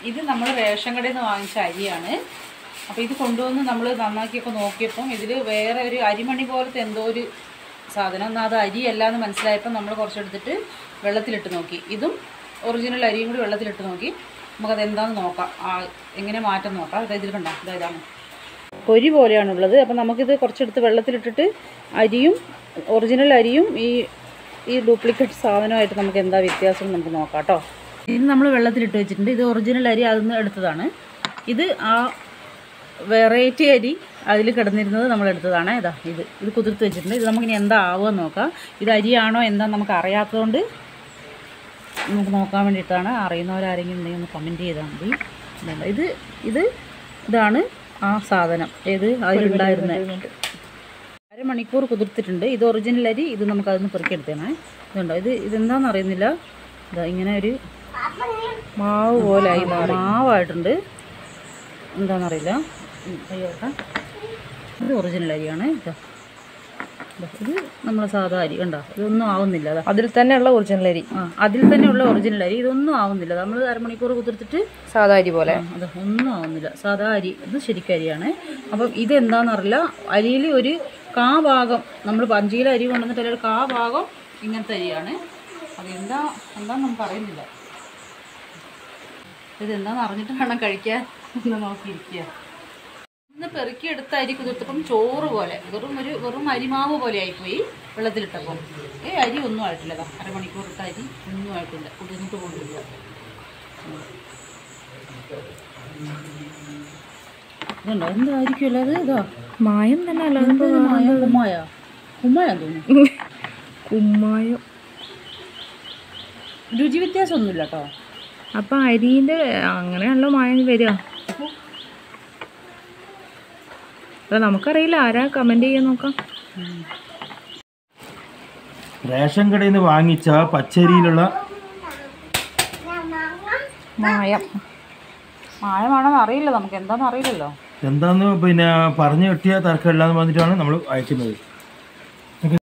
ഇത് നമ്മൾ റേഷൻ കടയിൽ നിന്ന് വാങ്ങിച്ച അരിയാണ് അപ്പോൾ ഇത് കൊണ്ടുവന്ന് നമ്മൾ നന്നാക്കിയപ്പോൾ നോക്കിയപ്പം ഇതിൽ വേറെ ഒരു അരിമണി പോലത്തെ എന്തോ ഒരു സാധനം എന്നാൽ അത് അരിയല്ല എന്ന് മനസ്സിലായപ്പോൾ നമ്മൾ കുറച്ചെടുത്തിട്ട് വെള്ളത്തിലിട്ട് നോക്കി ഇതും ഒറിജിനൽ അരിയും കൂടി വെള്ളത്തിലിട്ട് നോക്കി നമുക്കത് എന്താണെന്ന് നോക്കാം ആ എങ്ങനെ മാറ്റം നോക്കാം അതായത് ഇതിൽ കണ്ടോ ഇതാ ഇതാണ് പൊരി പോലെയാണുള്ളത് അപ്പം നമുക്കിത് കുറച്ചെടുത്ത് വെള്ളത്തിലിട്ടിട്ട് അരിയും ഒറിജിനൽ അരിയും ഈ ഈ ഡ്യൂപ്ലിക്കേറ്റ് സാധനമായിട്ട് നമുക്ക് എന്താ വ്യത്യാസം എന്ന് നമുക്ക് നോക്കാം കേട്ടോ ഇത് നമ്മൾ വെള്ളത്തിലിട്ട് വെച്ചിട്ടുണ്ട് ഇത് ഒറിജിനൽ അരി അതിൽ നിന്ന് എടുത്തതാണ് ഇത് ആ വെറൈറ്റി അരി അതിൽ കിടന്നിരുന്നത് നമ്മൾ എടുത്തതാണ് ഇതാ ഇത് ഇത് കുതിർത്ത് വെച്ചിട്ടുണ്ട് ഇത് നമുക്കിനി എന്താ ആവുക നോക്കാം ഇത് അരിയാണോ എന്താന്ന് നമുക്ക് അറിയാത്തതുകൊണ്ട് നമുക്ക് നോക്കാൻ വേണ്ടിയിട്ടാണ് അറിയുന്നവരാരെങ്കിലും ഉണ്ടെങ്കിൽ ഒന്ന് കമൻറ്റ് ചെയ്താൽ മതി ഇതുണ്ട്. ഇത് ഇത് ഇതാണ് ആ സാധനം ഏത് അതിലുണ്ടായിരുന്നത് അരമണിക്കൂർ കുതിർത്തിട്ടുണ്ട് ഇത് ഒറിജിനൽ അരി ഇത് നമുക്ക് അതിന് പെറുക്കിയെടുത്തേണേ ഇതുണ്ടോ ഇത് ഇതെന്താണെന്ന് അറിയുന്നില്ല ഇതാ ഇങ്ങനെ ഒരു മാവ് പോലെ ആയി മാവായിട്ടുണ്ട് എന്താണെന്നറിയില്ല ഉം, അയ്യോ ഏട്ടാ. ഇത് ഒറിജിനൽ അരിയാണ് ഇതാ ഇതാ, ഇത് നമ്മളെ സാധാ അരി കണ്ടോ ഇതൊന്നും ആവുന്നില്ല അതാ അതിൽ തന്നെയുള്ള ഒറിജിനൽ അരി ആ അതിൽ തന്നെയുള്ള ഒറിജിനൽ അരി ഇതൊന്നും ആവുന്നില്ല നമ്മൾ അരമണിക്കൂർ കുതിർത്തിട്ട് സാധാ അരി പോലെ ആ, അത് ഒന്നും ആവുന്നില്ല സാധാ അരി ഇത് ശരിക്കും അരിയാണ് അപ്പം ഇതെന്താണെന്നറിയില്ല അരിയിൽ ഒരു കാ ഭാഗം നമ്മൾ പഞ്ചിയിലെ അരി കൊണ്ടുവന്നിട്ട് അതിലൊരു കാ ഭാഗം ഇങ്ങനത്തെ അരിയാണ് അതെന്താ എന്താന്ന് നമുക്ക് അറിയുന്നില്ല ഇതെന്താന്ന് അറിഞ്ഞിട്ട് വേണം കഴിക്കാൻ എന്ന് നോക്കിയിരിക്കുക ഇന്ന് പെറുക്കിയെടുത്ത അരി കുതിർത്തപ്പം ചോറ് പോലെ വെറും ഒരു വെറും അരിമാവ് പോലെ ആയിപ്പോയി വെള്ളത്തിലിട്ടപ്പം ഏ അരി ഒന്നും ആയിട്ടില്ല ദാ അരമണിക്കൂർ ഇട്ട അരി ഒന്നും ആയിട്ടില്ല കുതിർന്നിട്ട് കൊണ്ടില്ല ഇതുണ്ടോ എന്തായിരിക്കുമല്ലോ അത് ഇതാ മായം തന്നെ അല്ല കുമ്മായ കുമ്മായ തോന്നുന്നു കുമ്മായം രുചി വ്യത്യാസമൊന്നുമില്ല കേട്ടോ അപ്പൊ അരിന്റെ അങ്ങനെയാണല്ലോ മായം വരിക അല്ല നമുക്കറിയില്ല ആരാ കമന്റ് ചെയ്യാൻ നോക്കാം റേഷൻ കടയിൽ നിന്ന് വാങ്ങിച്ച പച്ചരിയിലുള്ള മായം മായമാണെന്ന് അറിയില്ല നമുക്ക് എന്താണെന്ന് അറിയില്ലല്ലോ എന്താന്ന് പിന്നെ പറഞ്ഞു കിട്ടിയ തർക്കമില്ലാന്ന് പറഞ്ഞിട്ടാണ് നമ്മൾ അയക്കുന്നത്